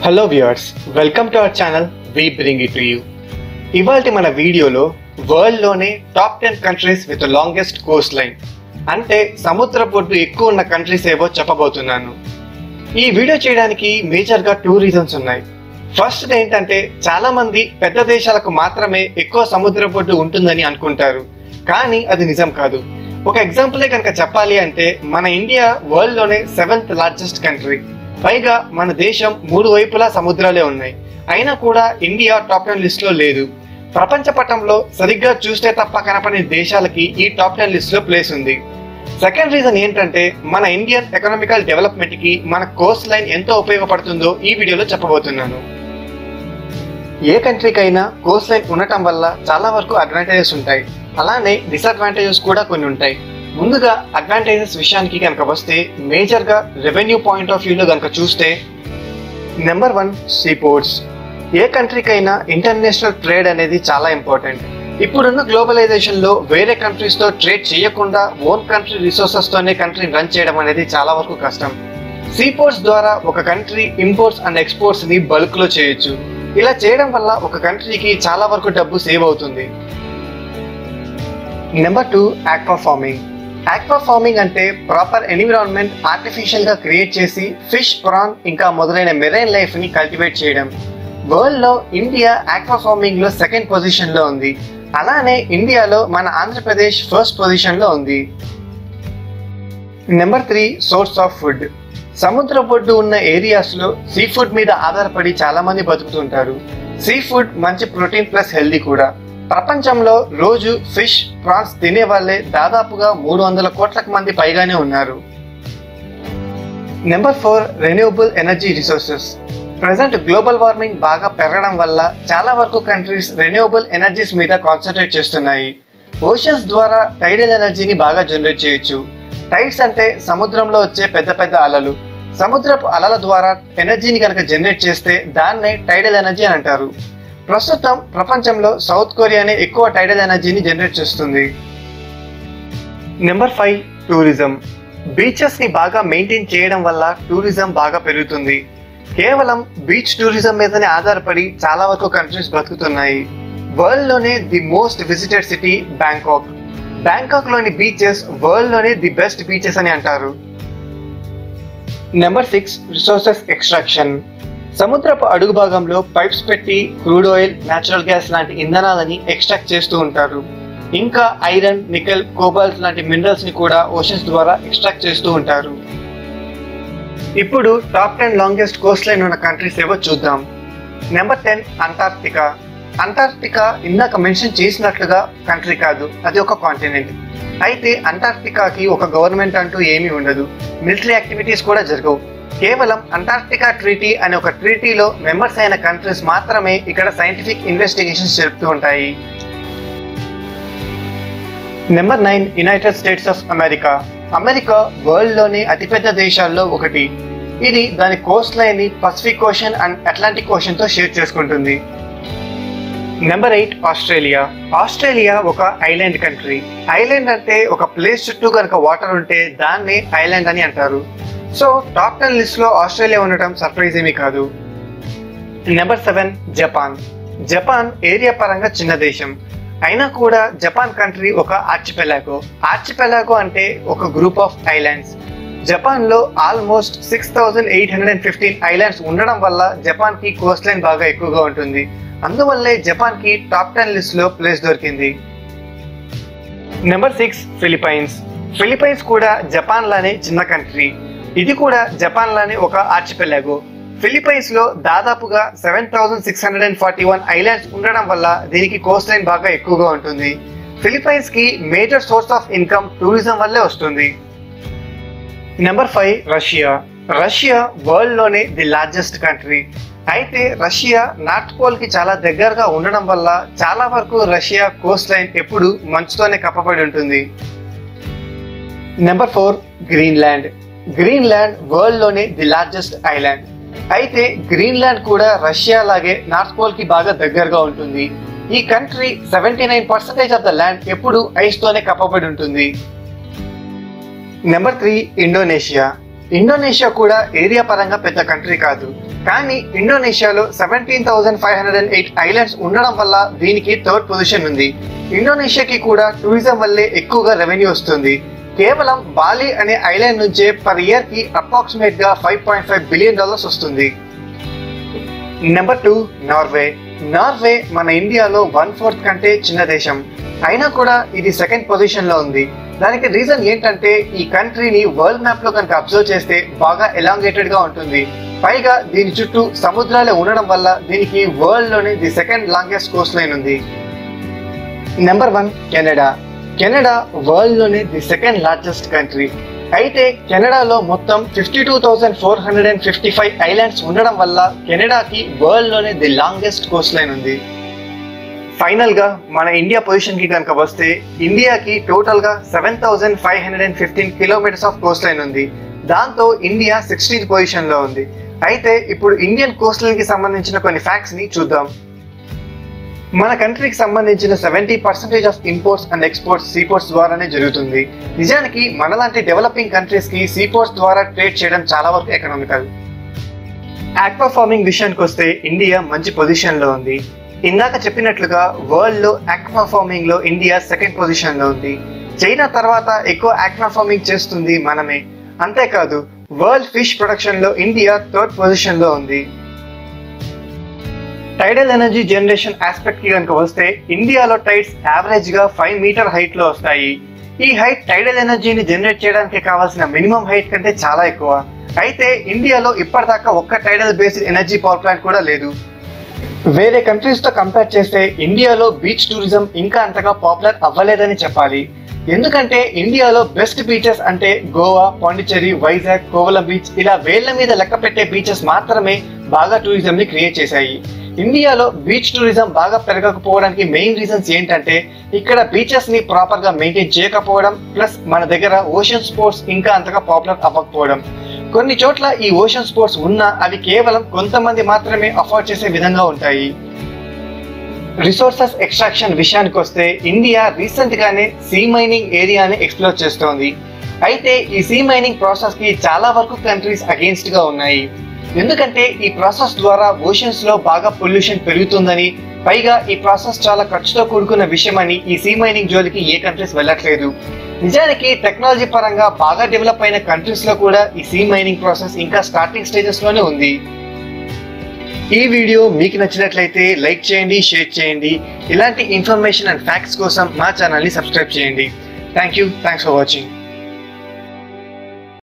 hello viewers welcome to our channel we bring it you ఇవాళ మన వీడియోలో వరల్డ్లోనే top ten countries with longest coast line అంటే సముద్ర పొట్టు ఎక్కువ ఉన్న కంట్రీస్ ఏవో చెప్పబోతున్నాను ఈ వీడియో చేయడానికి మేజర్గా టూ రీజన్స్ ఉన్నాయి ఫస్ట్ ఏంటంటే చాలా మంది పెద్ద దేశాలకు మాత్రమే ఎక్కువ సముద్ర పొట్టు ఉంటుందని అనుకుంటారు కానీ అది నిజం కాదు ఒక ఎగ్జాంపులే కనుక చెప్పాలి అంటే మన ఇండియా వరల్డ్ లోనే సెవెంత్ లార్జెస్ట్ కంట్రీ పైగా మన దేశం మూడు వైపులా సముద్రాలే ఉన్నాయి అయినా కూడా ఇండియా టాప్ టెన్ లిస్ట్ లో లేదు ప్రపంచ పటంలో సరిగ్గా చూస్తే తప్ప కనపడని దేశాలకి ఈ టాప్ టెన్ లిస్ట్ లో ప్లేస్ ఉంది సెకండ్ రీజన్ ఏంటంటే మన ఇండియన్ ఎకనామికల్ డెవలప్మెంట్ కి మన కోస్ట్ లైన్ ఎంతో ఉపయోగపడుతుందో ఈ వీడియోలో చెప్పబోతున్నాను ఏ కంట్రీకైనా కోస్ట్ లైన్ ఉండటం వల్ల చాలా వరకు అడ్వాంటేజెస్ ఉంటాయి అలానే డిసడ్వాంటేజెస్ కూడా కొన్ని ఉంటాయి ముందుగా అడ్వాంటేజెస్ విషయానికి కనుక వస్తే మేజర్గా రెవెన్యూ పాయింట్ ఆఫ్ వ్యూలో కనుక చూస్తే నెంబర్ వన్ సీపోర్ట్స్ ఏ కంట్రీకైనా ఇంటర్నేషనల్ ట్రేడ్ అనేది చాలా ఇంపార్టెంట్ ఇప్పుడున్న గ్లోబలైజేషన్ లో వేరే కంట్రీస్ తో ట్రేడ్ చేయకుండా ఓన్ కంట్రీ రిసోర్సెస్ తోనే కంట్రీని రన్ చేయడం అనేది చాలా వరకు కష్టం సీపోర్ట్స్ ద్వారా ఒక కంట్రీ ఇంపోర్ట్స్ అండ్ ఎక్స్పోర్ట్స్ ని బల్క్ లో చేయొచ్చు ఇలా చేయడం వల్ల ఒక కంట్రీకి చాలా వరకు డబ్బు సేవ్ అవుతుంది number two aqua farming aqua farming అంటే ప్రాపర్ ఎన్విరాన్మెంట్ ఆర్టిఫిషియల్ గా క్రియేట్ చేసి ఫిష్ ప్రాన్ ఇంకా మొదలైన మెరైన్ లైఫ్ ని కల్టివేట్ చేయడం వరల్డ్ లో ఇండియా ఆక్వా ఫార్మింగ్ లో సెకండ్ పొజిషన్ లో ఉంది అలానే ఇండియాలో మన ఆంధ్రప్రదేశ్ ఫస్ట్ పొజిషన్ లో ఉంది number three source of food సముద్ర పొడ్డు ఉన్న ఏరియాస్ లో సీ ఫుడ్ మీద ఆధారపడి చాలా మంది బతుకుతుంటారు సీ ఫుడ్ మంచి ప్రోటీన్ ప్లస్ హెల్దీ కూడా ప్రపంచంలో రోజు ఫిష్ ప్రాన్స్ తినే వాళ్ళే దాదాపుగా మూడు వందల కోట్లకు మంది పైగానే ఉన్నారు number four renewable energy resources present global warming బాగా పెరగడం వల్ల చాలా వరకు కంట్రీస్ రెన్యూవబుల్ ఎనర్జీస్ మీద కాన్సన్ట్రేట్ చేస్తున్నాయి ఓషన్స్ ద్వారా టైడల్ ఎనర్జీని బాగా జనరేట్ చేయొచ్చు టైడ్స్ అంటే సముద్రంలో వచ్చే పెద్ద పెద్ద అలలు సముద్రపు అలల ద్వారా ఎనర్జీని కనుక జనరేట్ చేస్తే దాన్నే టైడల్ ఎనర్జీ అని అంటారు ప్రస్తుతం ప్రపంచంలో సౌత్ కొరియానే ఎక్కువ టైడల్ ఎనర్జీని జనరేట్ చేస్తుంది నెంబర్ ఫైవ్ టూరిజం బీచెస్ ని బాగా మెయింటైన్ చేయడం వల్ల టూరిజం బాగా పెరుగుతుంది కేవలం బీచ్ టూరిజం మీదనే ఆధారపడి చాలా వరకు కంట్రీస్ బతుకుతున్నాయి వరల్డ్ లోనే the most visited city Bangkok Bangkok లోని బీచెస్ వరల్డ్ లోనే ది బెస్ట్ బీచెస్ అని అంటారు నెంబర్ సిక్స్ రిసోర్సెస్ ఎక్స్ట్రాక్షన్ సముద్రపు అడుగు భాగంలో పైప్స్ పెట్టి క్రూడ్ ఆయిల్ నేచురల్ గ్యాస్ లాంటి ఇంధనాలని ఎక్స్ట్రాక్ట్ చేస్తూ ఉంటారు ఇంకా ఐరన్ నికెల్ కోబాల్ట్ లాంటి మినరల్స్ ని కూడా ఓషన్స్ ద్వారా ఎక్స్ట్రాక్ట్ చేస్తూ ఉంటారు ఇప్పుడు top ten longest coast line ఉన్న కంట్రీస్ ఏవో చూద్దాం నెంబర్ టెన్ అంటార్క్టికా అంటార్క్టికా ఇందాక మెన్షన్ చేసినట్లుగా కంట్రీ కాదు అది ఒక కాంటినెంట్ అయితే అంటార్క్టికాకి ఒక గవర్నమెంట్ అంటూ ఏమీ ఉండదు మిలిటరీ యాక్టివిటీస్ కూడా జరగవు కేవలం అంటార్క్టికా ట్రీటీ అనే ఒక ట్రీటీలో మెంబర్స్ అయిన కంట్రీస్ మాత్రమే ఇక్కడ సైంటిఫిక్ ఇన్వెస్టిగేషన్స్ జరుపుతూ ఉంటాయి number nine United States of America America world లోని అతిపెద్ద దేశాల్లో ఒకటి ఇది దాని కోస్ట్ లైన్ ని Pacific Ocean and Atlantic Ocean తో షేర్ చేసుకుంటుంది నెంబర్ ఎయిట్ ఆస్ట్రేలియా ఆస్ట్రేలియా ఒక ఐలాండ్ కంట్రీ ఐలాండ్ అంటే ఒక ప్లేస్ చుట్టూ కనుక వాటర్ ఉంటే దాన్ని ఐలాండ్ అని అంటారు సో టాప్ టెన్ లిస్ట్ లో ఆస్ట్రేలియా ఉండటం సర్ప్రైజ్ ఏమీ కాదు number seven Japan Japan area పరంగా చిన్న దేశం అయినా కూడా జపాన్ కంట్రీ ఒక ఆర్చిపెలాగో ఆర్చిపెలాగో అంటే ఒక గ్రూప్ ఆఫ్ ఐలాండ్స్ జపాన్ లో almost six thousand eight hundred and fifteen islands ఉండడం వల్ల జపాన్ కి కోస్ట్ లైన్ బాగా ఎక్కువగా ఉంటుంది అందువల్లే జపాన్ కి టాప్ టెన్ లిస్ట్ లో ప్లేస్ దొరికింది నెంబర్ సిక్స్ ఫిలిపైన్స్ ఫిలిపైన్స్ కూడా జపాన్ లానే చిన్న కంట్రీ ఇది కూడా జపాన్ లానే ఒక ఆర్చిపెలాగో ఫిలిపైన్స్ లో దాదాపుగా seven thousand six hundred and forty one islands ఉండడం వల్ల దీనికి కోస్ట్ లైన్ బాగా ఎక్కువగా ఉంటుంది ఫిలిపైన్స్ కి major source of income tourism వల్లే వస్తుంది number five Russia Russia world లోనే ది లార్జెస్ట్ కంట్రీ అయితే రష్యా నార్త్ పోల్ కి చాలా దగ్గరగా ఉండడం వల్ల చాలా వరకు రష్యా కోస్ట్ లైన్ ఎప్పుడు మంచుతోనే కప్పబడి ఉంటుంది number four Greenland Greenland world లోనే ది లార్జెస్ట్ ఐలాండ్ అయితే గ్రీన్లాండ్ కూడా రష్యా లాగే నార్త్ పోల్ కి బాగా దగ్గరగా ఉంటుంది ఈ country seventy nine percentage of the land ఎప్పుడు ఐస్ తోనే కప్పబడి ఉంటుంది నెంబర్ త్రీ ఇండోనేషియా ఇండోనేషియా కూడా ఏరియా పరంగా పెద్ద కంట్రీ కాదు కానీ ఇండోనేషియాలో seventeen thousand five hundred and eight islands ఉండడం వల్ల దీనికి థర్డ్ పొజిషన్ ఉంది ఇండోనేషియాకి కూడా టూరిజం వల్లే ఎక్కువగా రెవెన్యూ వస్తుంది కేవలం బాలి అనే ఐలాండ్ నుంచే పర్ ఇయర్ కి అప్రాక్సిమేట్ గా five point five billion dollars వస్తుంది నెంబర్ టూ నార్వే నార్వే మన ఇండియాలో వన్ ఫోర్త్ కంటే చిన్న దేశం అయినా కూడా ఇది సెకండ్ పొజిషన్ లో ఉంది దానికి రీజన్ ఏంటంటే ఈ కంట్రీని వరల్డ్ మ్యాప్ లో కనుక అబ్జర్వ్ చేస్తే బాగా ఎలాంగేటెడ్ గా ఉంటుంది పైగా దీని చుట్టూ సముద్రాలే ఉండడం వల్ల దీనికి వరల్డ్ లోనే the second longest coast line ఉంది number one Canada Canada world లోనే ది సెకండ్ లార్జెస్ట్ కంట్రీ అయితే కెనడాలో మొత్తం fifty two thousand four hundred and fifty five islands ఉండడం వల్ల కెనడాకి వరల్డ్ లోనే ది లాంగెస్ట్ కోస్ట్ లైన్ ఉంది ఫైనల్ గా మన ఇండియా పొజిషన్ కి కనుక వస్తే ఇండియాకి టోటల్ గా seven thousand five hundred and fifteen kilometres of coast line ఉంది దాంతో ఇండియా సిక్స్టీన్త్ పొజిషన్ లో ఉంది అయితే ఇప్పుడు ఇండియన్ కోస్ట్ లైన్ కి సంబంధించిన కొన్ని ఫ్యాక్ట్స్ ని చూద్దాం మన కంట్రీకి సంబంధించిన seventy percentage of imports and exports seaports ద్వారానే జరుగుతుంది నిజానికి మనలాంటి డెవలపింగ్ కంట్రీస్ కి సీపోర్ట్స్ ద్వారా ట్రేడ్ చేయడం చాలా వరకు ఎకనామికల్ ఆక్వా ఫార్మింగ్ విషయానికి వస్తే ఇండియా మంచి పొజిషన్ లో ఉంది ఇందాక చెప్పినట్లుగా వరల్డ్ లో ఆక్వా ఫార్మింగ్ లో ఇండియా సెకండ్ పొజిషన్ లో ఉంది చైనా తర్వాత ఎక్కువ ఆక్వా ఫార్మింగ్ చేస్తుంది మనమే అంతేకాదు వరల్డ్ ఫిష్ ప్రొడక్షన్ లో ఇండియా థర్డ్ పొజిషన్ లో ఉంది టైడల్ ఎనర్జీ జనరేషన్ ఆస్పెక్ట్ కి కనుక వస్తే ఇండియాలో టైడ్స్ యావరేజ్ గా ఫైవ్ మీటర్ హైట్ లో వస్తాయి ఈ హైట్ టైడల్ ఎనర్జీని జనరేట్ చేయడానికి కావాల్సిన మినిమం హైట్ కంటే చాలా ఎక్కువ అయితే ఇండియాలో ఇప్పటిదాకా ఒక్క tidal based energy power plant కూడా లేదు వేరే కంట్రీస్ తో కంపేర్ చేస్తే ఇండియాలో బీచ్ టూరిజం ఇంకా అంతగా పాపులర్ అవ్వలేదని చెప్పాలి ఎందుకంటే ఇండియాలో బెస్ట్ బీచెస్ అంటే గోవా పాండిచ్చేరి వైజాగ్ కోవలం బీచ్ ఇలా వేళ్ల మీద లెక్క పెట్టే బీచెస్ మాత్రమే బాగా టూరిజం ని క్రియేట్ చేశాయి ఇండియాలో బీచ్ టూరిజం బాగా పెరగకపోవడానికి మెయిన్ రీజన్స్ ఏంటంటే ఇక్కడ బీచెస్ ని ప్రాపర్ గా మెయింటైన్ చేయకపోవడం ప్లస్ మన దగ్గర ఓషన్ స్పోర్ట్స్ ఇంకా అంతగా పాపులర్ అవ్వకపోవడం కొన్ని చోట్ల ఈ ఓషన్ స్పోర్ట్స్ ఉన్నా అవి కేవలం కొంతమంది మాత్రమే అఫోర్డ్ చేసే విధంగా ఉంటాయి రిసోర్సెస్ ఎక్స్ట్రాక్షన్ విషయానికి వస్తే ఇండియా రీసెంట్ గానే సీ మైనింగ్ ఏరియాని ఎక్స్ప్లోర్ చేస్తోంది అయితే ఈ సీ మైనింగ్ ప్రాసెస్ కి చాలా వరకు కంట్రీస్ అగేన్స్ట్ గా ఉన్నాయి ఎందుకంటే ఈ ప్రాసెస్ ద్వారా ఓషన్స్ లో బాగా పొల్యూషన్ పెరుగుతుందని పైగా ఈ ప్రాసెస్ చాలా ఖర్చుతో కూడుకున్న విషయమని ఈ సీ మైనింగ్ జోలికి ఏ కంట్రీస్ వెళ్ళట్లేదు నిజానికి టెక్నాలజీ పరంగా బాగా డెవలప్ అయిన కంట్రీస్ లో కూడా ఈ సీ మైనింగ్ ప్రాసెస్ ఇంకా స్టార్టింగ్ స్టేజెస్ లోనే ఉంది ఈ వీడియో మీకు నచ్చినట్లయితే లైక్ చేయండి షేర్ చేయండి ఇలాంటి ఇన్ఫర్మేషన్ అండ్ ఫ్యాక్ట్స్ కోసం మా ఛానల్ని సబ్స్క్రైబ్ చేయండి thank you thanks for watching